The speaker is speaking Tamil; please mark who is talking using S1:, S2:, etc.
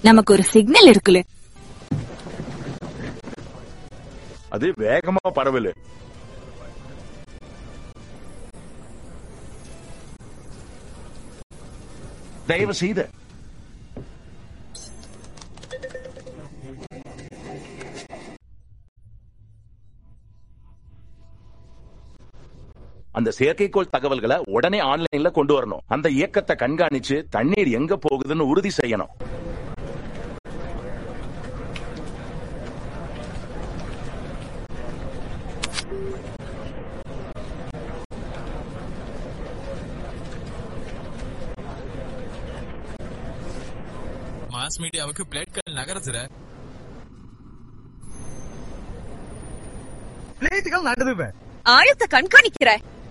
S1: நமக்கு ஒரு சிக்னல் இருக்குல்ல
S2: அது வேகமா பரவலு தயவு செய்து அந்த செயற்கைக்கோள் தகவல்களை உடனே ஆன்லைன்ல கொண்டு வரணும் அந்த இயக்கத்தை கண்காணிச்சு தண்ணீர் எங்க போகுதுன்னு உறுதி செய்யணும்
S3: மாஸ் மீடியாவுக்கு பிளேட்கள் நகருதுற
S4: பிளேட்டுகள் நடுதுவேன்
S1: ஆழத்தை கண்காணிக்கிற